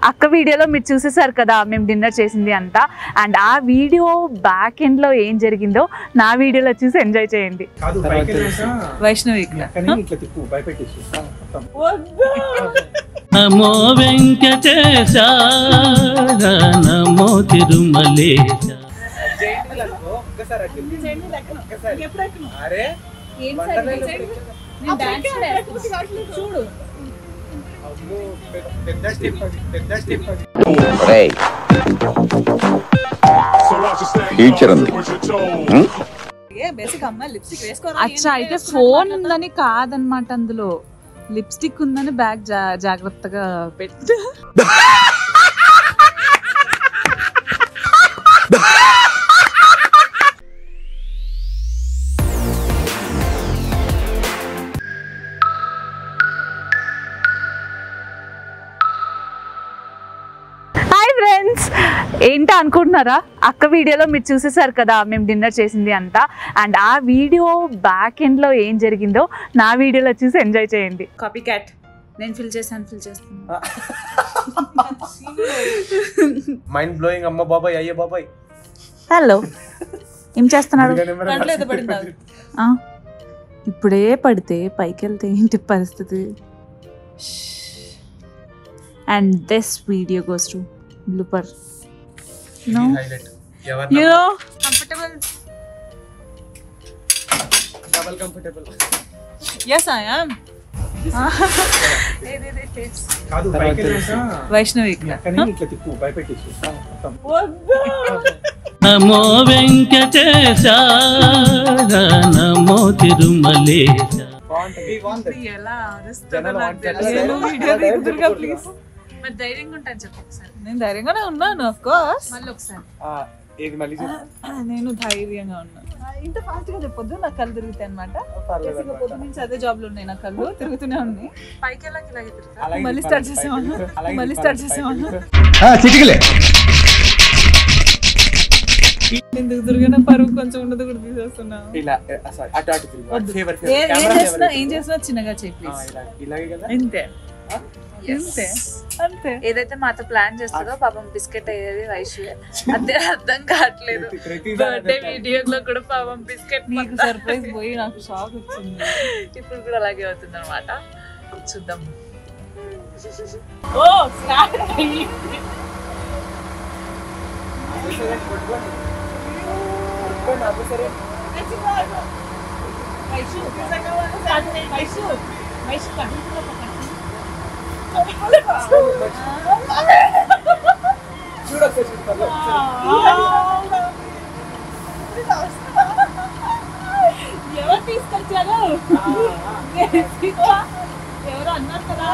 అక్క వీడియోలో మీరు చూసేసారు కదా మేము డిన్నర్ చేసింది అంతా అండ్ ఆ వీడియో బ్యాక్ ఎండ్లో ఏం జరిగిందో నా వీడియోలో చూసి ఎంజాయ్ చేయండి కాదు పైకి వెళ్ళాక వైష్ణవి కానీ ఇట్లా తిప్పు భయపెట్టేసి మొత్తం నమో వెంకటేశ నమో తిరుమలేశ అరే చూడు అమ్మో, పెద్ద- పెద్ద స్టెప్ అది పెద్ద స్టెప్ అది రేయ్ టీచర్ ఉంది హ్మ్? బేసిక్ అమ్మాయి లిప్స్టిక్ వేసుకోరా అచ్చా అయితే ఫోన్ ఉందని కాదనమాట అందులో లిప్స్టిక్ ఉందని బ్యాగ్ జా- జాగ్రత్తగా పెట్టు హాయ్ ఫ్రెండ్స్ ఏంటో అనుకుంటున్నారా అక్క వీడియోలో మీరు చూసేసారు కదా మేము డిన్నర్ చేసింది అంతా అండ్ ఆ వీడియో బ్యాక్ ఎండ్లో ఏం జరిగిందో నా వీడియోలో చూసి ఎంజాయ్ చేయండి కాపీ క్యాట్ నేను ఫిల్ చేశాను ఫిల్ చేస్తాను మైండ్ బ్లోయింగ్ అమ్మ బాబాయ్ అయ్యే బాబాయ్ హలో ఏం చేస్తున్నాడు దాంట్లో ఏదో పడిందా ఆ, ఇప్పుడే పడితే పైకి వెళ్తే ఏంటి పరిస్థితి and this video goes to blooper no highlight ఎవరు you know comfortable double comfortable yes I am కాదు పైకి వెళ్ళాక వైష్ణవి కానీ ఇట్లా తిప్పు భయపెట్టేసి మొత్తం నమో వెంకటేశ నమో తిరుమలేశ బాగుంటుంది బాగుంటుంది ఎలా జనాలు want నేను వీడియో దిగుతురుగా ప్లీజ్ మరి ధైర్యంగా ఉంటాను చెప్పు ఒకసారి నేను ధైర్యంగానే ఉన్నాను ఆఫ్ కోర్స్ మళ్ళీ ఒకసారి ఆ, ఏది మళ్ళీ చెప్పు. నేను ధైర్యంగా ఉన్నాను ఇంత ఫాస్ట్ గా చెప్పొద్దు నాకు కళ్ళు తిరుగుతాయి అనమాట పర్లేదు పొద్దు నుంచి అదే జాబ్ లో ఉన్నాయి నా కళ్ళు తిరుగుతూనే ఉన్నాయి పైకి వెళ్ళాక ఇలాగే తిరుగుతా అలాగే మళ్ళీ చెప్పాలి, స్టార్ట్ చేసామా పైకి. అలాగే మళ్ళీ చెప్పాలి, స్టార్ట్ చేసామా పైకి. చిటికలే నేను దిగుతురుగానే పరువు కొంచెం ఉండదు కూడా తీసేస్తున్నా ఇలా సారీ అటు అటు తిరిగి వద్దు. ఫేవర్ ఏ- ఏం కెమెరా చేస్తున్నా ఏం చేస్తున్నా చిన్నగా చేయి ప్లీజ్ ఇలాగే కదా ఇంతే అంతే అంతే ఏదైతే మాతో ప్లాన్ చేస్తుందో పాపం బిస్కెట్ అయ్యేది వైషు అదే అర్థం కావట్లేదు ప్రతి బర్త్డే వీడియోలో కూడా పాపం బిస్కెట్ నీకు సర్ప్రైజ్ పోయి నాకు షాక్ వచ్చింది ఇప్పుడు కూడా అలాగే అవుతుంది అనమాట చూద్దాం ఓ స్టార్ట్ ఎవరు తీసుకొచ్చారు ఎవరు అన్నారు కదా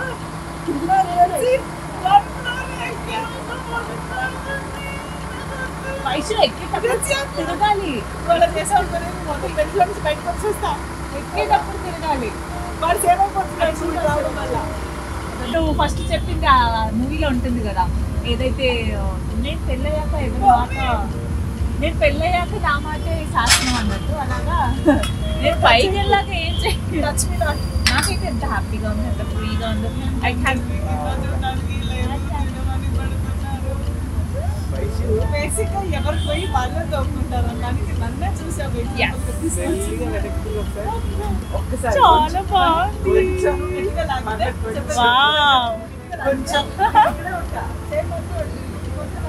వయసు ఎక్కేటప్పుడు తిరగాలి ఎక్కేటప్పుడు తిరగాలి నువ్వు ఫస్ట్ చెప్పింది ఆ మూవీలో ఉంటుంది కదా ఏదైతే నేను పెళ్ళయ్యాక ఎవరి మాట నేను పెళ్ళయ్యాక నా మాటే శాసనం అన్నట్టు అలాగా నేను పైకి వెళ్ళాక ఏం చేయాలి నాకైతే ఎంత హ్యాపీగా ఉంది ఎంత ఫ్రీగా ఉంది ఐ హ్యావ్ బేసిక్ గా ఎవరు పోయి వాళ్ళే తోముకుంటారు దానికి నన్నే చూసావు ఒక్కసారి చాలా బాగుంది కొంచెం గట్టిగా లాగితే చెప్పండి. వావ్ కొంచెం ఇక్కడే ఉంటా. సేమ్ ఉంటుంది. కొంచెం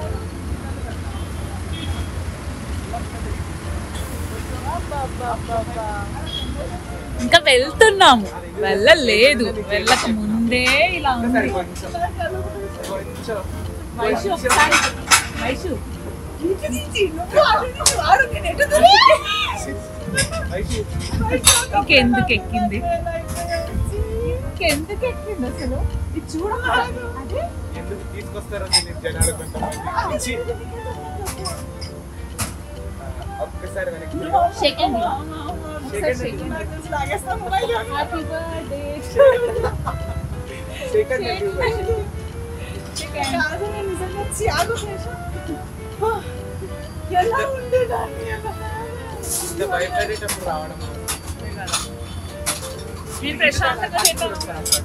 ఇంకా వెళ్తున్నాము వెళ్ళలేదు వెళ్ళక ముందే ఇలా ఉంది కొంచెం కొంచెం వైషు ఒకసారి వైషు ఇంటి నుంచి నువ్వు ఆడు నుంచి వాడు నేను ఎటు తిరిగి? వైషు ఇంకెందుకు ఎక్కింది ఇంకెందుకు ఎక్కింది అసలు ఇది చూడమ్మా అదే ఎందుకు తీసుకొస్తారో తెలియదు జనాలు కొంతమంది ఇచ్చి. ఆ, ఒక్కసారి వెనక్కి తిరిగి. సెకండ్ Second లాగేస్తాం మొబైల్ హ్యాపీ బర్త్డే Second అండి వైషు. కాదు నేను నిజంగా త్యాగం చేశా. ఎలా ఉండేదాన్ని అలా ఇంత భయపడేటప్పుడు రావడం నేను ప్రశాంతంగా చేద్దాం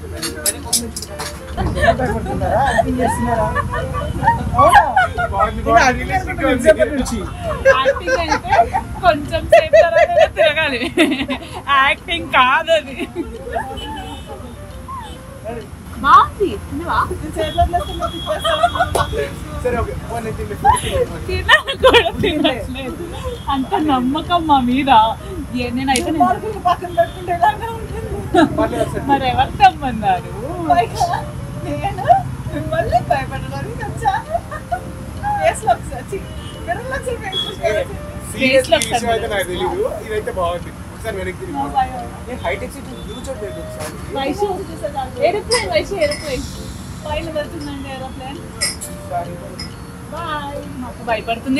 బాగుంది బాగుంది నుంచి యాక్టింగ్ అంటే కొంచెం సేపు తర్వాత తిరగాలి యాక్టింగ్ కాదు అది బాగుంది తినవా సరే ఓకే వన్ తినాలి కూడా తినట్లేదు అంత నమ్మకం మా మీద ఏ- నేనైతే నేను- పక్కన పెట్టుకుంటే ఎలాగా ఉంటుంది మరి ఎవరు తెమ్మన్నారు పైగా నేను మిమ్మల్ని భయపడడానికి వచ్చాను ఫేస్లో ఒకసారి చి, మిర్రర్లో ఒకసారి face లో ఒకసారి సీరియస్ లో విషయం అయితే నాకు తెలియదు ఇదైతే బాగుంది ఒకసారి వెనక్కి తిరిగి నా భయం. నేను హైటెక్ సిటీ వ్యూ చూడలేదు ఒకసారి వైషు ఏరోప్లేన్ వైషు ఏరోప్లేన్ పైన వెళ్తుందండి ఏరోప్లేన్ బాయ్ మాకు భయపడుతుంది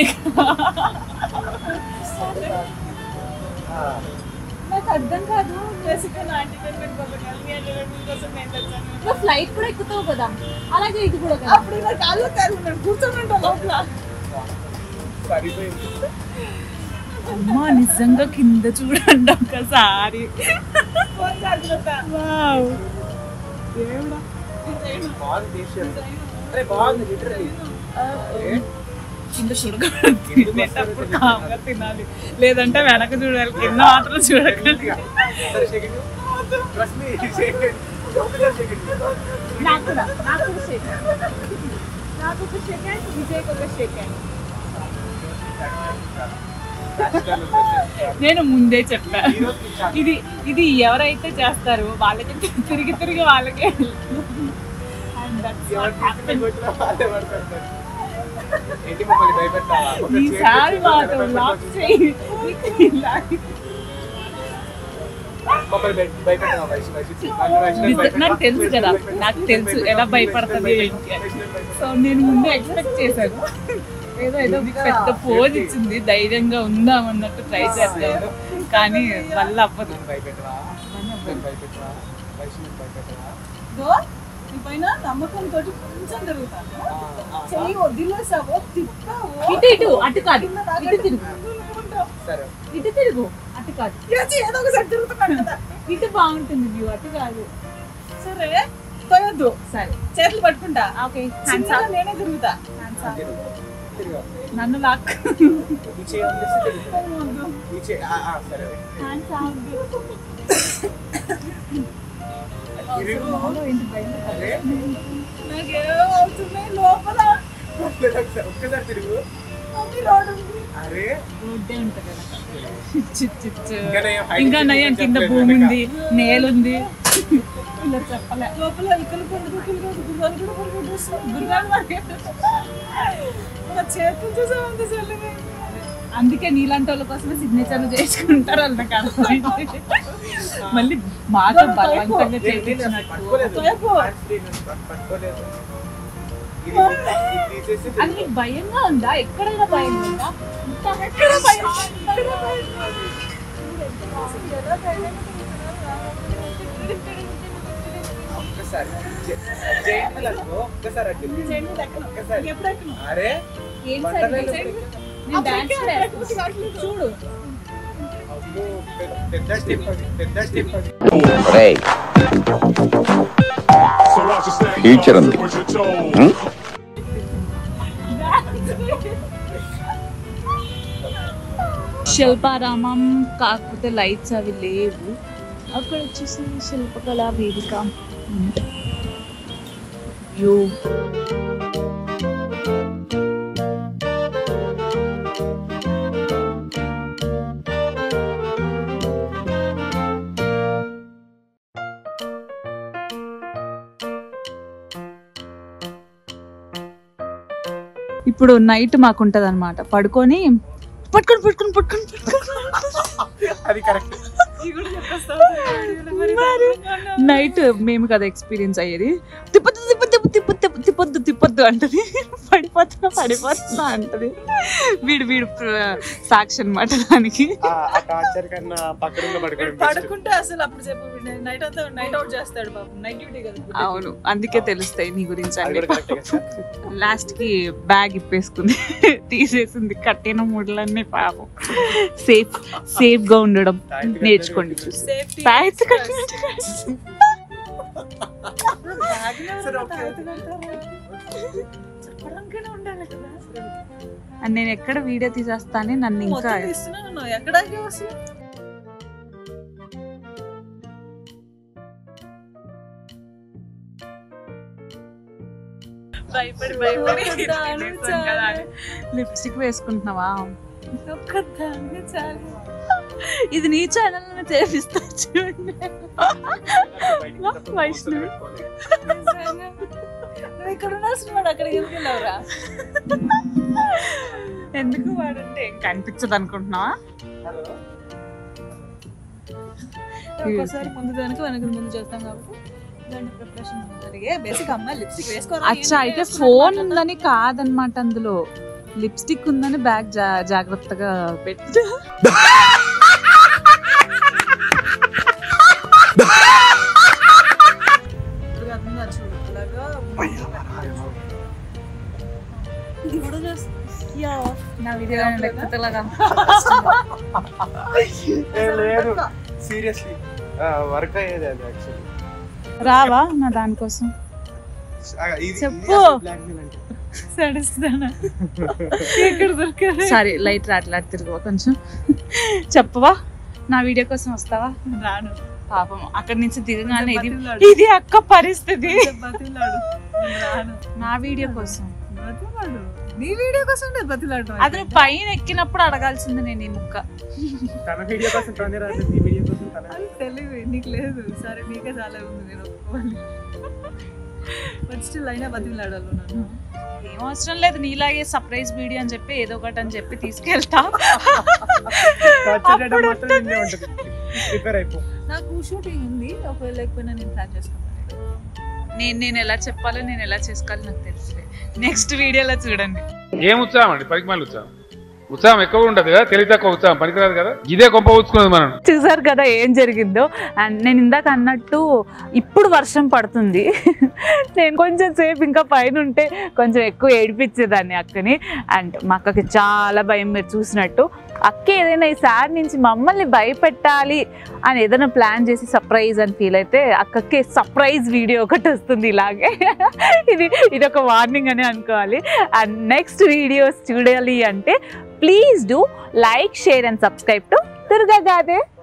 నాకు అర్థం కాదు బేసిక్గా నా ఎంటర్టైన్మెంట్ కోసం కానీ మీ ఎంటర్టైన్మెంట్ కోసం నేను వచ్చాను ఇంకా ఫ్లైట్ కూడా ఎక్కుతావు కదా అలాగే ఇది కూడా కదా అప్పుడు నా కాళ్ళు కాళ్ళు నేను కూర్చొని ఉంటాను లోపల సరిపోయింది అమ్మా నిజంగా కింద చూడండి ఒకసారి ఫోన్ జాగ్రత్త వావ్ దేవుడా బాగుంది తీసారు అరే బాగుంది లిటరలీ కింద చూడకూడదు తినేటప్పుడు కామ్గా తినాలి లేదంటే వెనక చూడాలి కింద మాత్రం చూడకండి సరే సెకండ్ ట్రస్ట్ మీ సెకండ్ ఒకసారి సెకండ్ నాకు కూడా నాకు కూడా షేక్ నాకు ఒక షేక్ హ్యాండ్ విజయ్కి ఒక షేక్ హ్యాండ్ నేను ముందే చెప్పా ఇది ఇది ఎవరైతే చేస్తారో వాళ్ళకి తిరిగి తిరిగి వాళ్ళకే And that's what happened. ఏంటి మమ్మల్ని భయపెట్టాలా ఒక ఈసారి చేతి మాత్రం భయపెట్టాలా? లాక్ చేయి ఇలా. మమ్మల్ని భయ- భయపెట్టాలా వైష్ణవి? వైష్ణవి? నన్ను వైష్ణవి నిజ- భయపెట్టాలా? నాకు తెలుసు కదా వైష్ణవి నాకు తెలుసు ఎలా భయపడుతుంది ఏంటి అని. సో నేను ముందే ఎక్స్పెక్ట్ చేశాను ఏదో ఏదో పెద్ద పోజ్ ఇచ్చింది ధైర్యంగా ఉందాం అన్నట్టు ట్రై చేస్తాను కానీ వల్ల అవ్వదు నన్ను భయపెట్టవా? నన్ను భయపెట్టవా? వైష్ణవి భయపెట్టవా? ఇదో నీ పైన నమ్మకంతో కొంచెం తిరుగుతాను చెయ్యి వదిలేసావో తిప్పావో ఇటు ఇటు అటు కాదు కింద దాకా ఇటు తిరుగు తిరుగుకుంటావు. సరే ఇటు తిరుగు అటు కాదు ఏచి, ఏదో ఒకసారి తిరుగుతున్నాను కదా ఇటు బాగుంటుంది వ్యూ అటు కాదు సరే తొయొద్దు సరే చేతులు పట్టుకుంటా ఓకే చిన్నగా నేనే తిరుగుతా తిరుగు. తిరుగు. నన్ను లాక్ ఈ చేయి వదిలేస్తే తిరుగు. ఈ చేయి ఆ, ఆ, సరే హ్యాండ్స్ ఆఫ్ తిరుగు. అరే నాకేమో అవుతున్నాయి లోపల ఒక్కసారి ఒక్కసారి తిరుగు మమ్మీ రోడ్ ఉంది అరే రోడ్డే ఉంటుంది చిచ్చు చిచ్చు ఇంకా నయం, height ఇంకా నుంచి నయం కింద చెప్పలేదు భూమి వెనక. ఉంది నేలుంది ఇలా చెప్పలే లోపల ఇక్కలు పండు గుర్తులు కాదు గుర్రాలు కూడా పడుకుంటూ గురుగారు మరి నా చేతులు చూసామంత చల్లగా అందుకే నీలాంటి వాళ్ళ కోసమే సిగ్నేచర్లు చేసుకుంటారు వాళ్ళు నాకు అర్థమైంది మళ్ళీ బాగా బలవంతంగా చేయించినట్టు పట్టుకోలేదు తోయకు. Hands free నుంచి పట్టు- పట్టుకోలేదు ఇది ఇది తీసేసి అది నీకు భయంగా ఉందా ఎక్కడైనా భయం ఉందా ఇంత ఎక్కడ భయం ఎక్కడ భయం ఎలా ధైర్యంగా ఒక్కసారి చే- చేయండి లక్ష్మి, ఒక్కసారి అటు తిరిగి. చేయండి లెక్కన ఒక్కసారి ఎప్పుడు ఎక్కను అరే ఏం బండరాయి సరే లోపలికి. నేను డాన్స్ కూడా వేస్తా. చూడు అబ్బో, పెద్ద- పెద్ద స్టెప్ అది పెద్ద స్టెప్ అది ఒరేయ్ ఫ్యూచర్ ఉంది ఉం? శిల్పారామం కాకపోతే లైట్స్ అవి లేవు అక్కడ వచ్చేసి శిల్పకళా వేదిక ఉంది. యో ఇప్పుడు నైట్ మాకు ఉంటది అనమాట పడుకొని పట్టుకొని పట్టుకొని పట్టుకొని పట్టుకొని అది కరెక్ట్ నైట్ మేము కదా ఎక్స్పీరియన్స్ అయ్యేది తిప్పొద్దు తిప్పొద్దు తిప్పొద్దు తిప్పొద్దు తిప్పొద్దు అంటది పడి పడిపోతున్నా పడిపోతున్నా అంటది వీడు వీడు ప్ర- సాక్షి అనమాట దానికి ఆ టార్చర్ కన్నా పక్కన పడుకోవడం best. పడుకుంటే అసలు అప్పుడు చెప్పు నైట్ అంతా నైట్ అవుట్ చేస్తాడు బాబు నైట్ డ్యూటీ కదా అవును అందుకే తెలుస్తాయి నీ గురించి అది అన్ని కూడా కరెక్టే కదా లాస్ట్ కి బ్యాగ్ ఇప్పేసుకుంది తీసేసింది కట్టిన ముడ్లన్నీ పాపం సేఫ్ సేఫ్ గా ఉండడం నేర్చుకోండి చూసి సేఫ్టీ Tights సరే, ఓకే. చెప్పడానికైనా ఉండాలి కదా అండ్ నేను ఎక్కడ వీడియో తీసేస్తానే నన్ను ఇంకా మొత్తం ఇస్తున్నాను ఎక్కడానికి వస్తుంది భయపడి భయపడి లిప్స్టిక్ వేసుకుంటున్నావా ఒక్కదాన్ని చాలు ఇది నీ ఛానల్ చేపిస్తా చూడండి వైష్ణవి నువ్వు ఇక్కడ ఉండాల్సిన వాడు అక్కడికి ఎందుకు వెళ్ళావురా ఎందుకు వాడంటే ఏం కనిపించదు అనుకుంటున్నావా ఒక్కోసారి ముందు వెనక వెనక ముందు చేస్తాం కాబట్టి దాని ప్రిపరేషన్ జరిగే బేసిక్ అమ్మాయి లిప్స్టిక్ వేసుకోవాలి అచ్చా అయితే ఫోన్ ఉందని కాదనమాట అందులో లిప్స్టిక్ ఉందని బ్యాగ్ జా- జాగ్రత్తగా పెట్టు ఇది కూడా చేస్తా నా వీడియో లేకపోతేలాగా ఏ, లేదు సీరియస్లీ వర్క్ అయ్యేది అది యాక్చువల్లీ రావా నా దానికోసం చెప్పు. సడిస్తానా ఎక్కడ దొరకాలి సరే లైట్ రాట్లా తిరుగువా కొంచెం చెప్పవా నా వీడియో కోసం వస్తావా రాను పాపం అక్కడి నుంచి దిగగానే ఇది బతిమలాడు. ఇది అక్క పరిస్థితి బతిలాడు రాను నా వీడియో కోసం బతిలాడు నీ వీడియో కోసం నేను బతిలాడు అది నువ్వు పైన ఎక్కినప్పుడు అడగాల్సింది నేను ఈ ముక్క తన వీడియో కోసం తనే రాదు నీ వీడియో కోసం తన అది తెలివి నీకు లేదు సరే నీకే చాలా ఉంది నేను ఒప్పుకోవాలి బట్ స్టిల్ అయినా బతిలాడాలి నన్ను ఏం అవసరం లేదు నీలాగే సర్ప్రైజ్ వీడియో అని చెప్పి ఏదో ఒకటి అని చెప్పి తీసుకెళ్తా టార్చర్ చేయడం అప్పుడు మాత్రం నిన్నే ఉంటుంది ప్రిపేర్ అయిపో నాకు షూటింగ్ ఉంది ఒకవేళ లేకపోయినా నేను ప్లాన్ చేసుకుంటాను నేను నేను ఎలా చెప్పాలో నేను ఎలా చేసుకోవాలో నాకు తెలుసు నెక్స్ట్ వీడియోలో చూడండి ఏం ఉత్సాహం అండి పనికి మళ్ళీ ఉత్సాహం ఉత్సాహం ఎక్కువ ఉండదు కదా తెలివి తక్కువ ఉత్సాహం పనికిరాదు కదా ఇదే కొంప ఊచుకున్నది మనం చూసారు కదా ఏం జరిగిందో అండ్ నేను ఇందాక అన్నట్టు ఇప్పుడు వర్షం పడుతుంది నేను కొంచెం సేపు ఇంకా పైన ఉంటే కొంచెం ఎక్కువ ఏడిపించేదాన్ని అక్కని అండ్ మా అక్కకి చాలా భయం మీరు చూసినట్టు అక్క ఏదైనా ఈసారి నుంచి మమ్మల్ని భయపెట్టాలి అని ఏదైనా ప్లాన్ చేసి సర్ప్రైజ్ అని ఫీల్ అయితే అక్కకి సర్ప్రైజ్ వీడియో ఒకటి వస్తుంది ఇలాగే ఇది ఇది ఒక వార్నింగ్ అని అనుకోవాలి అండ్ నెక్స్ట్ వీడియోస్ చూడాలి అంటే please do like share and subscribe to Durga Gade